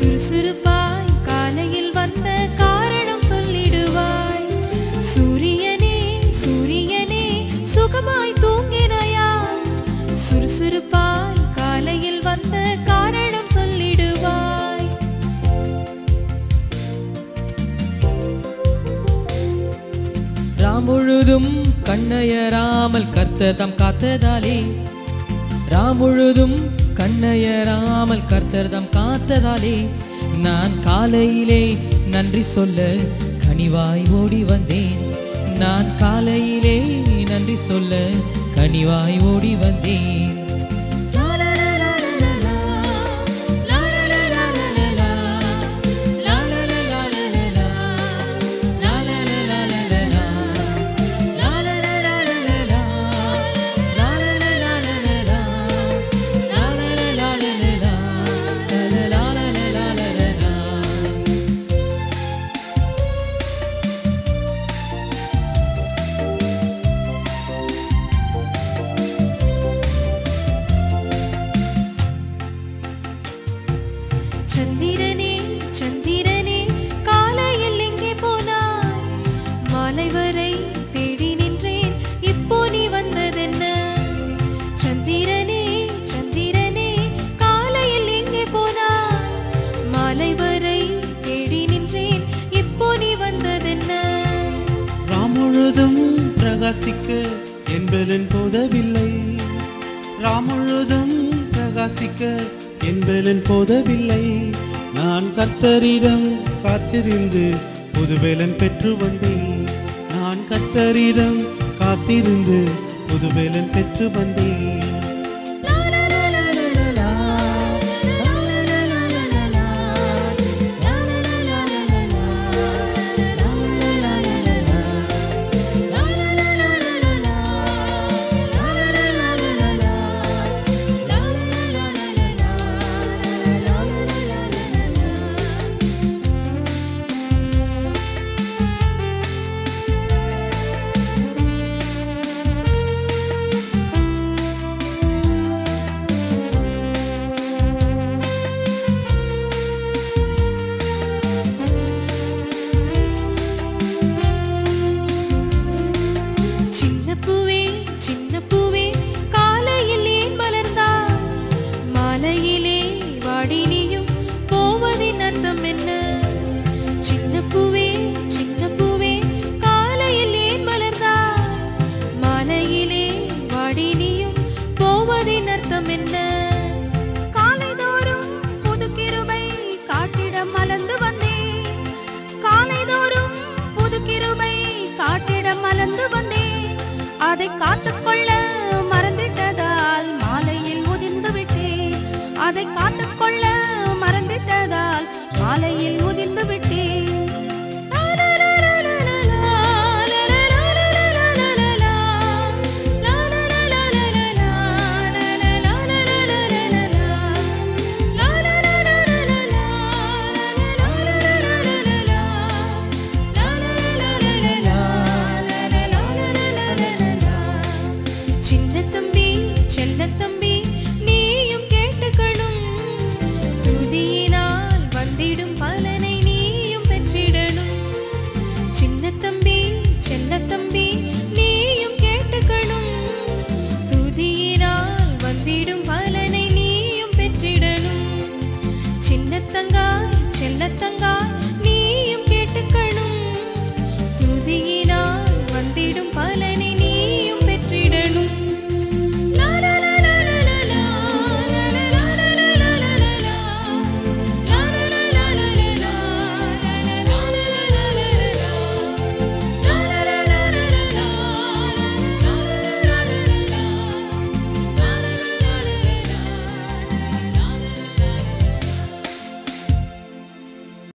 சுறுசுறுப்பாய் காலையில் வந்த காரணம் சொல்லிடுவாய் சூரியனே சூரியனே சுகமாய் தூங்கினாயா சுறுசுறுப்பாய் காலையில் வந்த காரணம் சொல்லிடுவாய் ராமுழுதும் கண்ணயராமல் கர்த்தர் தம் காத்ததாலே ராமுழுதும் கண்ணயராமல் கர்த்தர் தம் காத்ததாலே நான் காலையிலே நன்றி சொல்ல கனிவாய் ஓடி வந்தேன் நான் காலையிலே நன்றி சொல்ல கனிவாய் ஓடி வந்தேன் சந்திரனே சந்திரனே காலையில் எங்கே போனாய் மாலை வரை தேடி நின்றேன் இப்போ நீ வந்ததென்ன சந்திரனே சந்திரனே காலையில் எங்கே போனாய் மாலை வரை தேடி நின்றேன் இப்போ நீ வந்ததென்ன ராமுழுதும் பிரகாசிக்க என்பலன் போதவில்லை ராமுழுதும் பிரகாசிக்க என்பலன் போதவில்லை நான் கர்த்தரிடம் காத்திருந்து புதுவேலன் பெற்று வந்தேன் நான் கர்த்தரிடம் காத்திருந்து புதுவேலன் பெற்று வந்தேன்